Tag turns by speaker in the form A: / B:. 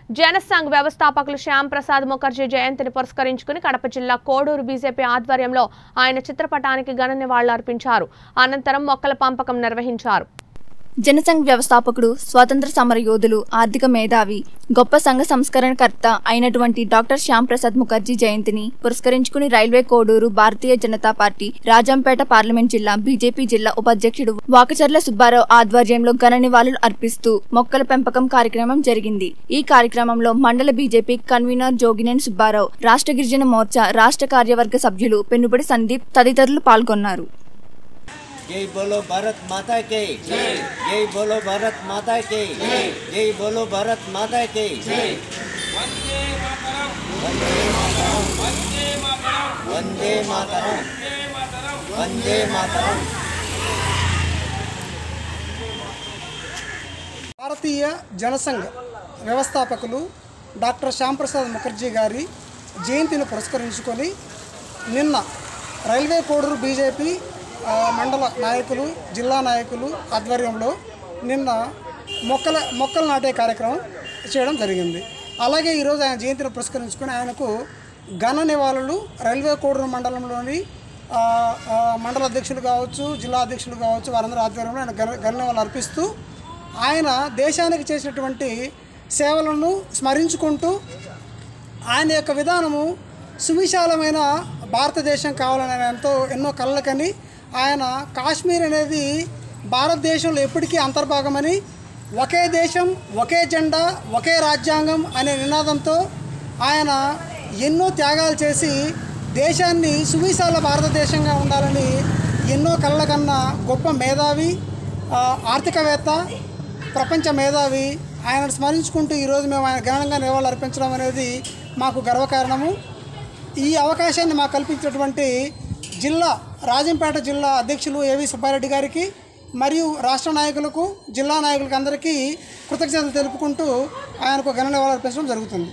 A: జనసంఘ్ వ్యవస్థాపకులు శ్యామ్ ప్రసాద్ ముఖర్జీ జయంతిని పురస్కరించుకుని కడప జిల్లా కోడూరు బీజేపీ ఆధ్వర్యంలో ఆయన చిత్రపటానికి ఘన నివాళులర్పించారు అనంతరం మొక్కల పంపకం నిర్వహించారు
B: జనసంఘ్ వ్యవస్థాపకుడు స్వాతంత్ర సమర యోధులు ఆర్థిక మేధావి గొప్ప సంఘ సంస్కరణకర్త అయినటువంటి డాక్టర్ శ్యామ్ ప్రసాద్ ముఖర్జీ జయంతిని పురస్కరించుకుని రైల్వే కోడూరు భారతీయ జనతా పార్టీ రాజంపేట పార్లమెంట్ జిల్లా బీజేపీ జిల్లా ఉపాధ్యక్షుడు వాకచర్ల సుబ్బారావు ఆధ్వర్యంలో ఘన నివాళులు అర్పిస్తూ మొక్కల పెంపకం కార్యక్రమం జరిగింది ఈ కార్యక్రమంలో మండల బీజేపీ కన్వీనర్ జోగినేని సుబ్బారావు రాష్ట్ర గిరిజన మోర్చా రాష్ట్ర కార్యవర్గ సభ్యులు పెన్నుబడి సందీప్ తదితరులు పాల్గొన్నారు
C: जय बोलो भारत माता के जय बोलो भारत माता के जय बोलो भारत माता के वंदे मातरम वंदे मातरम
D: భారతీయ జనసంఘ్ వ్యవస్థాపకులు డాక్టర్ శ్యాంప్రసాద్ ముఖర్జీ గారి జయంతిని పురస్కరించుకొని నిన్న రైల్వే కోడూరు బీజేపీ ఆ, మండల నాయకులు జిల్లా నాయకులు ఆధ్వర్యంలో నిన్న మొక్కల మొక్కలు నాటే కార్యక్రమం చేయడం జరిగింది అలాగే ఈరోజు ఆయన జయంతిని పురస్కరించుకొని ఆయనకు ఘన నివాళులు రైల్వే కోడూరు మండలంలోని ఆ, ఆ, మండల అధ్యక్షులు కావచ్చు జిల్లా అధ్యక్షులు కావచ్చు వారందరూ ఆధ్వర్యంలో ఆయన ఘన ఘన నివాళులు అర్పిస్తూ ఆయన దేశానికి చేసినటువంటి సేవలను స్మరించుకుంటూ ఆయన యొక్క విధానము సువిశాలమైన భారతదేశం కావాలని ఆయన ఎంతో ఎన్నో కళ్ళకని ఆయన కాశ్మీర్ అనేది భారతదేశంలో ఎప్పటికీ అంతర్భాగమని ఒకే దేశం ఒకే జెండా ఒకే రాజ్యాంగం అనే నినాదంతో ఆయన ఎన్నో త్యాగాలు చేసి దేశాన్ని సువిశాల భారతదేశంగా ఉండాలని ఎన్నో కళ్ళ కన్నా గొప్ప మేధావి ఆ, ఆర్థికవేత్త ప్రపంచ మేధావి ఆయనను స్మరించుకుంటూ ఈరోజు మేము ఆయన ఘనంగా నివాళులు అర్పించడం అనేది మాకు గర్వకారణము ఈ అవకాశాన్ని మాకు కల్పించినటువంటి జిల్లా రాజంపేట జిల్లా అధ్యక్షులు ఏవి సుబ్బారెడ్డి గారికి మరియు రాష్ట్ర నాయకులకు జిల్లా నాయకులకు అందరికీ కృతజ్ఞతలు తెలుపుకుంటూ ఆయనకు ఘన నివాళులు అర్పించడం జరుగుతుంది